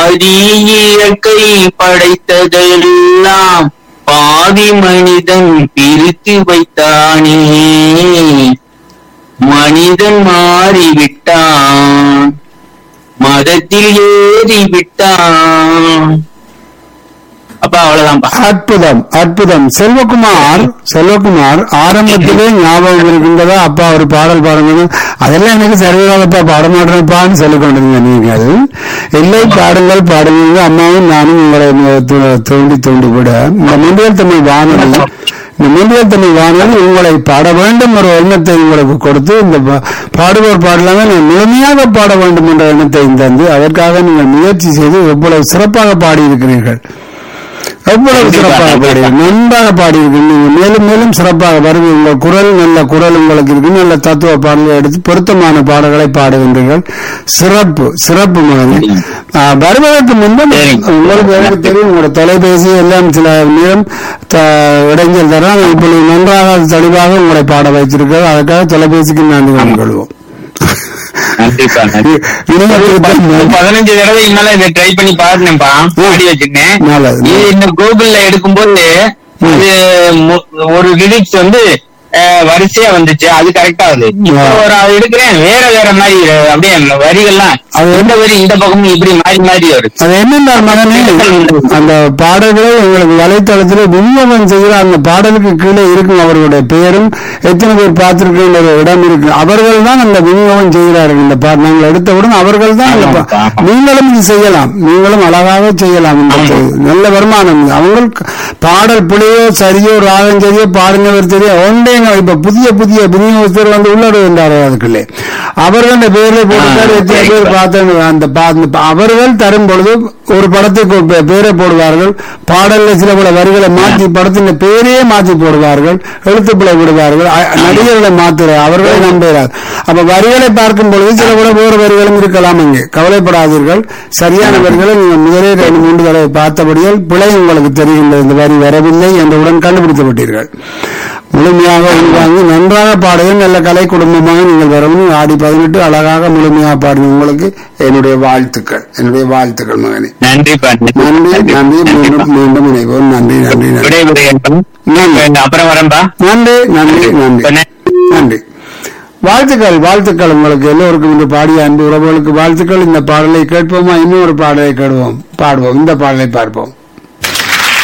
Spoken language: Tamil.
ஆதி இயற்கை படைத்ததெல்லாம் பாவி மனிதன் பிரித்து வைத்தானே மனிதன் மாறிவிட்டான் மதத்தில் ஏறி விட்டான் அப்பா அவ்வளவுதான்ப்பா அற்புதம் அற்புதம் செல்வகுமார் செல்வகுமார் ஆரம்பத்திலே ஞாபகம் இருக்கின்றதா அப்பா ஒரு பாடல் பாடுங்க அதெல்லாம் எனக்கு சரியாகப்பா பாட மாட்டேன்ப்பான்னு சொல்லிக் கொண்டிருந்தீங்க நீங்கள் இல்லை பாடுங்கள் பாடுவீங்க அம்மாவும் நானும் உங்களை து- தூண்டி தூண்டி விட இந்த முந்தியல் தமிழ் வானொலி இந்த முந்தியல் தமிழ் வானொலி உங்களை பாட வேண்டும் ஒரு எண்ணத்தை உங்களுக்கு கொடுத்து இந்த பா- பாடுவோர் பாடலாமே நான் முழுமையாக பாட வேண்டும் என்ற எண்ணத்தை தந்து அதற்காக நீங்கள் முயற்சி செய்து எவ்வளவு சிறப்பாக பாடியிருக்கிறீர்கள் எவ்வளவு சிறப்பாக பாடி நன்றாக பாடியிருக்கீங்க மேலும் மேலும் சிறப்பாக வருது உங்கள் குரல் நல்ல குரல் உங்களுக்கு இருக்கு நல்ல தத்துவ பாடல்களை எடுத்து பொருத்தமான பாடல்களை பாடுகின்றீர்கள் சிறப்பு சிறப்பு மகனே ஆஹ், வருவதற்கு முன்பு சரிங்க. உங்களுக்கு எனக்கு தெரியும் உங்களோட தொலைபேசி எல்லாம் சில நேரம் த- இடைஞ்சல் தர இப்பொழுது நன்றாக தெளிவாக உங்களை பாட வைத்திருக்கிறது அதுக்காக தொலைபேசிக்கு நன்றி கொள்வோம் கண்டிப்பா நன்றி. ஒரு பதினஞ்சு தடவை மேல இதை ட்ரை பண்ணி பாருனேன்ப்பா பாடி வச்சிருந்தேன் நல்லது. இது இந்த கூகுள்ல எடுக்கும்போது அது மு- ஒரு லிரிக்ஸ் வந்து அஹ், வரிசையா வந்துச்சு அது கரெக்டா ஆகுது இப்போ ஆ. ஒரு அது எடுக்கிறேன் வேற வேற மாதிரி அஹ், அப்படியே அந்த வரிகள்லாம் அது இந்த வரி இந்த பக்கமும் இப்படி மாறி மாறி வருது அது என்னென்ன மகனே அந்த பாடல்களை உங்களுக்கு வலைத்தளத்தில் விநியோகம் செய்கிற அந்த பாடலுக்கு கீழே இருக்கும் அவர்களுடைய பெயரும் எத்தனை பேர் பார்த்திருக்கின்ற ஒரு இடம் இருக்கு அவர்கள் தான் அந்த விநியோகம் செய்கிறார்கள் இந்த பா நாங்கள் எடுத்தவுடன் அவர்கள் தான் அந்த பா- ஆமாம், ஆமாம். நீங்களும் இது செய்யலாம் நீங்களும் அழகாக செய்யலாம் இந்த ஆமாம். இது. நல்ல வருமானம் இது. அவங்க பாடல் பிழையோ சரியோ ராகம் சரியோ பாடினவர் தெரியும் ஒன்றே இப்ப புதிய புதிய விநியோகஸ்தர் வந்து உள்ளடுகின்றார்கள் அதுக்குள்ளே அவர்கள் பேரை போட்டுட்டாரு ஆ, எத்தனை பேர் சரி. பார்த்தேன் அந்த பா- அந்த பா- அவர்கள் தரும் பொழுது ஒரு படத்துக்கு ஒரு பே- பேரை போடுவார்கள் பாடல்ல சில பல வரிகளை மாற்றி படத்தின் பேரையே மாற்றி போடுவார்கள் எழுத்துப்பிழை விடுவார்கள் அ- நடிகர்களை மாத்துற அவர்களை நம்புகிறார் அப்ப வரிகளை பார்க்கும் பொழுது சில கூட வேறு வரிகளும் இருக்கலாம் இங்கே கவலைப்படாதீர்கள் சரியான வரிகளை நீங்கள் முதலே ரெண்டு மூன்று தடவை பார்த்தபடியால் பிழை உங்களுக்கு தெரிகின்றது இந்த வரி வரவில்லை என்றவுடன் கண்டுபிடித்து விட்டீர்கள் முழுமையாக உள்வாங்கி நன்றாக பாடுங்கள் நல்ல கலை குடும்பமாக நீங்கள் வரவும் ஆடி பதினெட்டு அழகாக முழுமையாக பாடுங்க உங்களுக்கு என்னுடைய வாழ்த்துக்கள் என்னுடைய வாழ்த்துக்கள் மகனே நன்றிப்பா நன்றி நன்றி மீண்டும் மீண்டும் இணைவோம் நன்றி நன்றி நன்றி விடைபெறுகிறேன் நன்றி அப்புறம் வரேன்பா நன்றி நன்றி நன்றி நன்றி வாழ்த்துக்கள் வாழ்த்துக்கள் உங்களுக்கு எல்லோருக்கும் இன்று பாடிய அன்பு உறவுகளுக்கு வாழ்த்துக்கள் இந்த பாடலை கேட்போமா இன்னும் ஒரு பாடலை கேடுவோம் பாடுவோம் இந்த பாடலை பார்ப்போம்